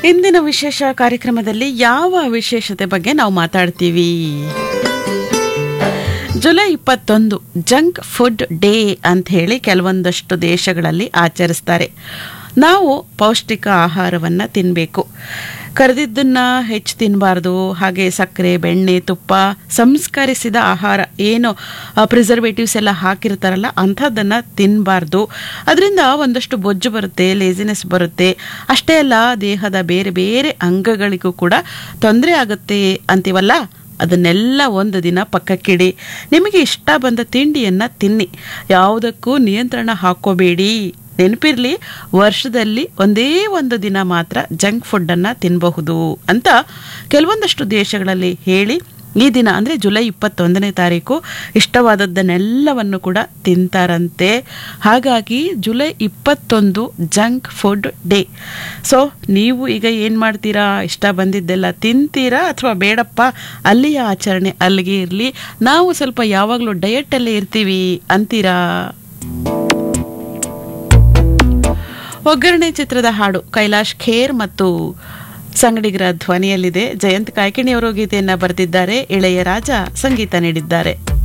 ಇಂದಿನ ವಿಶೇಷ ಕಾರ್ಯಕ್ರಮದಲ್ಲಿ ಯಾವ ವಿಶೇಷತೆ ಬಗ್ಗೆ ನಾವು ಮಾತಾಡ್ತೀವಿ ಜುಲೈ ಇಪ್ಪತ್ತೊಂದು ಜಂಕ್ ಫುಡ್ ಡೇ ಅಂತ ಹೇಳಿ ಕೆಲವೊಂದಷ್ಟು ದೇಶಗಳಲ್ಲಿ ಆಚರಿಸ್ತಾರೆ ನಾವು ಪೌಷ್ಟಿಕ ಆಹಾರವನ್ನು ತಿನ್ನಬೇಕು ಕರೆದಿದ್ದನ್ನು ಹೆಚ್ಚು ತಿನ್ನಬಾರ್ದು ಹಾಗೆ ಸಕ್ಕರೆ ಬೆಣ್ಣೆ ತುಪ್ಪ ಸಂಸ್ಕರಿಸಿದ ಆಹಾರ ಏನು ಪ್ರಿಸರ್ವೇಟಿವ್ಸ್ ಎಲ್ಲ ಹಾಕಿರ್ತಾರಲ್ಲ ಅಂಥದ್ದನ್ನು ತಿನ್ನಬಾರ್ದು ಅದರಿಂದ ಒಂದಷ್ಟು ಬೊಜ್ಜು ಬರುತ್ತೆ ಲೇಸಿನೆಸ್ ಬರುತ್ತೆ ಅಷ್ಟೇ ಅಲ್ಲ ದೇಹದ ಬೇರೆ ಬೇರೆ ಅಂಗಗಳಿಗೂ ಕೂಡ ತೊಂದರೆ ಆಗುತ್ತೆ ಅಂತೀವಲ್ಲ ಅದನ್ನೆಲ್ಲ ಒಂದು ದಿನ ಪಕ್ಕಕ್ಕಿಡಿ ನಿಮಗೆ ಇಷ್ಟ ಬಂದ ತಿಂಡಿಯನ್ನು ತಿನ್ನಿ ಯಾವುದಕ್ಕೂ ನಿಯಂತ್ರಣ ಹಾಕೋಬೇಡಿ ನೆನಪಿರಲಿ ವರ್ಷದಲ್ಲಿ ಒಂದೇ ಒಂದು ದಿನ ಮಾತ್ರ ಜಂಕ್ ಫುಡ್ಡನ್ನು ತಿನ್ನಬಹುದು ಅಂತ ಕೆಲವೊಂದಷ್ಟು ದೇಶಗಳಲ್ಲಿ ಹೇಳಿ ಈ ದಿನ ಅಂದರೆ ಜುಲೈ ಇಪ್ಪತ್ತೊಂದನೇ ತಾರೀಕು ಇಷ್ಟವಾದದ್ದನ್ನೆಲ್ಲವನ್ನು ಕೂಡ ತಿಂತಾರಂತೆ ಹಾಗಾಗಿ ಜುಲೈ ಇಪ್ಪತ್ತೊಂದು ಜಂಕ್ ಫುಡ್ ಡೇ ಸೊ ನೀವು ಈಗ ಏನು ಮಾಡ್ತೀರಾ ಇಷ್ಟ ಬಂದಿದ್ದೆಲ್ಲ ತಿಂತೀರಾ ಅಥವಾ ಬೇಡಪ್ಪ ಅಲ್ಲಿಯ ಆಚರಣೆ ಅಲ್ಲಿಗೆ ಇರಲಿ ನಾವು ಸ್ವಲ್ಪ ಯಾವಾಗಲೂ ಡಯಟಲ್ಲೇ ಇರ್ತೀವಿ ಅಂತೀರಾ ಒಗ್ಗರಣೆ ಚಿತ್ರದ ಹಾಡು ಕೈಲಾಶ್ ಖೇರ್ ಮತ್ತು ಸಂಗಡಿಗರ ಧ್ವನಿಯಲ್ಲಿದೆ ಜಯಂತ್ ಕಾಯ್ಕಿಣಿಯವರು ಗೀತೆಯನ್ನ ಬರೆದಿದ್ದಾರೆ ಇಳೆಯ ರಾಜ ಸಂಗೀತ ನೀಡಿದ್ದಾರೆ